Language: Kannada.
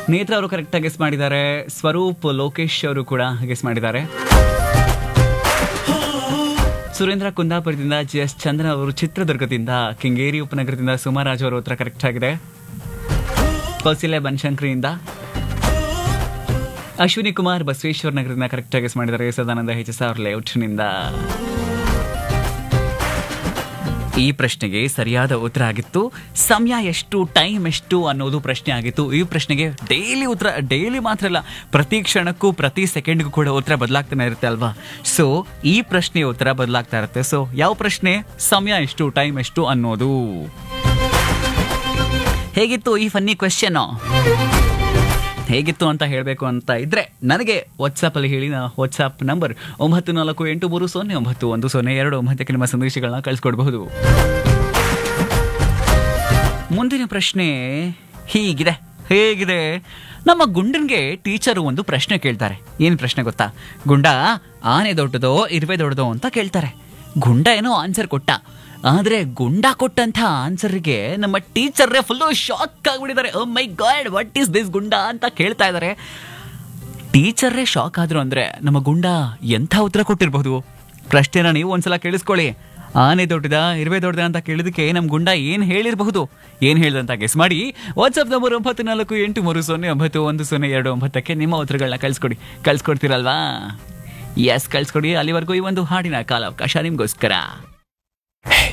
ನೇತ್ರ ಅವರು ಕರೆಕ್ಟಾಗಿ ಗೆಸ್ ಮಾಡಿದ್ದಾರೆ ಸ್ವರೂಪ್ ಲೋಕೇಶ್ ಅವರು ಕೂಡ ಗೆಸ್ ಮಾಡಿದ್ದಾರೆ ಸುರೇಂದ್ರ ಕುಂದಾಪುರದಿಂದ ಜಿ ಎಸ್ ಚಂದ್ರನ್ ಅವರು ಚಿತ್ರದುರ್ಗದಿಂದ ಕೆಂಗೇರಿ ಉಪನಗರದಿಂದ ಸುಮರಾಜ್ ಅವರ ಉತ್ತರ ಕರೆಕ್ಟ್ ಆಗಿದೆ ಕೌಶಲ್ಯ ಬನಶಂಕರಿಯಿಂದ ಅಶ್ವಿನಿ ಕುಮಾರ್ ಬಸವೇಶ್ವರ ನಗರದಿಂದ ಕರೆಕ್ಟ್ ಆಗಿ ಮಾಡಿದ್ದಾರೆ ಸದಾನಂದ ಹೆಚ್ ಎಸ್ ಅವ್ರ ಲೇಔಟ್ನಿಂದ ಈ ಪ್ರಶ್ನೆಗೆ ಸರಿಯಾದ ಉತ್ತರ ಆಗಿತ್ತು ಸಮಯ ಎಷ್ಟು ಟೈಮ್ ಎಷ್ಟು ಅನ್ನೋದು ಪ್ರಶ್ನೆ ಆಗಿತ್ತು ಈ ಪ್ರಶ್ನೆಗೆ ಡೈಲಿ ಉತ್ತರ ಡೈಲಿ ಮಾತ್ರ ಅಲ್ಲ ಪ್ರತಿ ಕ್ಷಣಕ್ಕೂ ಪ್ರತಿ ಸೆಕೆಂಡ್ಗೂ ಕೂಡ ಉತ್ತರ ಬದಲಾಗ್ತಾನೆ ಇರುತ್ತೆ ಅಲ್ವಾ ಸೊ ಈ ಪ್ರಶ್ನೆಯ ಉತ್ತರ ಬದಲಾಗ್ತಾ ಇರುತ್ತೆ ಸೊ ಯಾವ ಪ್ರಶ್ನೆ ಸಮಯ ಎಷ್ಟು ಟೈಮ್ ಎಷ್ಟು ಅನ್ನೋದು ಹೇಗಿತ್ತು ಈ ಫನ್ನಿ ಕ್ವೆಶ್ಚನ್ ಹೇಗಿತ್ತು ಅಂತ ಹೇಳಬೇಕು ಅಂತ ಇದ್ರೆ ನನಗೆ ವಾಟ್ಸಾಪಲ್ಲಿ ಹೇಳಿ ನಾ ವಾಟ್ಸಾಪ್ ನಂಬರ್ ಒಂಬತ್ತು ನಾಲ್ಕು ಎಂಟು ಮೂರು ಸೊನ್ನೆ ಒಂಬತ್ತು ಒಂದು ಸೊನ್ನೆ ಎರಡು ಒಂಬತ್ತಕ್ಕೆ ನಿಮ್ಮ ಸಂದೇಶಗಳನ್ನ ಕಳಿಸ್ಕೊಡ್ಬಹುದು ಮುಂದಿನ ಪ್ರಶ್ನೆ ಹೀಗಿದೆ ಹೇಗಿದೆ ನಮ್ಮ ಗುಂಡನ್ಗೆ ಟೀಚರು ಒಂದು ಪ್ರಶ್ನೆ ಕೇಳ್ತಾರೆ ಏನು ಪ್ರಶ್ನೆ ಗೊತ್ತಾ ಗುಂಡ ಆನೆ ದೊಡ್ಡದೋ ಇರುವೆ ದೊಡ್ಡದೋ ಅಂತ ಕೇಳ್ತಾರೆ ಗುಂಡ ಏನೋ ಆನ್ಸರ್ ಕೊಟ್ಟ ಆದ್ರೆ ಗುಂಡ ಕೊಟ್ಟಂತ ಆನ್ಸರ್ಗೆ ನಮ್ಮ ಟೀಚರ್ರೇ ಫುಲ್ಲು ಶಾಕ್ ಆಗ್ಬಿಟ್ಟಿದ್ದಾರೆ oh my god what is this Gunda ಅಂತ ಕೇಳ್ತಾ ಇದ್ದಾರೆ ಟೀಚರ್ರೇ ಶಾಕ್ ಆದ್ರು ಅಂದ್ರೆ ನಮ್ಮ ಗುಂಡ ಎಂಥ ಉತ್ತರ ಕೊಟ್ಟಿರ್ಬೋದು ಪ್ರಶ್ನೆನ ನೀವು ಒಂದ್ಸಲ ಕೇಳಿಸ್ಕೊಳ್ಳಿ ಆನೆ ದೊಡ್ಡದ ಇರುವೆ ದೊಡ್ಡದ ಅಂತ ಕೇಳಿದಕ್ಕೆ ನಮ್ಮ ಗುಂಡ ಏನು ಹೇಳಿರಬಹುದು ಏನು ಹೇಳಿದಂತ ಗೆಸ್ ಮಾಡಿ ವಾಟ್ಸಪ್ ನಂಬರ್ ಒಂಬತ್ತು ನಾಲ್ಕು ಎಂಟು ಮೂರು ಸೊನ್ನೆ ಒಂಬತ್ತು ಒಂದು ಸೊನ್ನೆ ಎರಡು ಒಂಬತ್ತಕ್ಕೆ ನಿಮ್ಮ ಉತ್ತರಗಳನ್ನ ಕಳಿಸ್ಕೊಡಿ ಕಳಿಸ್ಕೊಡ್ತೀರಲ್ವಾ ಎಸ್ ಕಳಿಸ್ಕೊಡಿ ಅಲ್ಲಿವರೆಗೂ ಈ ಒಂದು ಹಾಡಿನ ಕಾಲಾವಕಾಶ ನಿಮಗೋಸ್ಕರ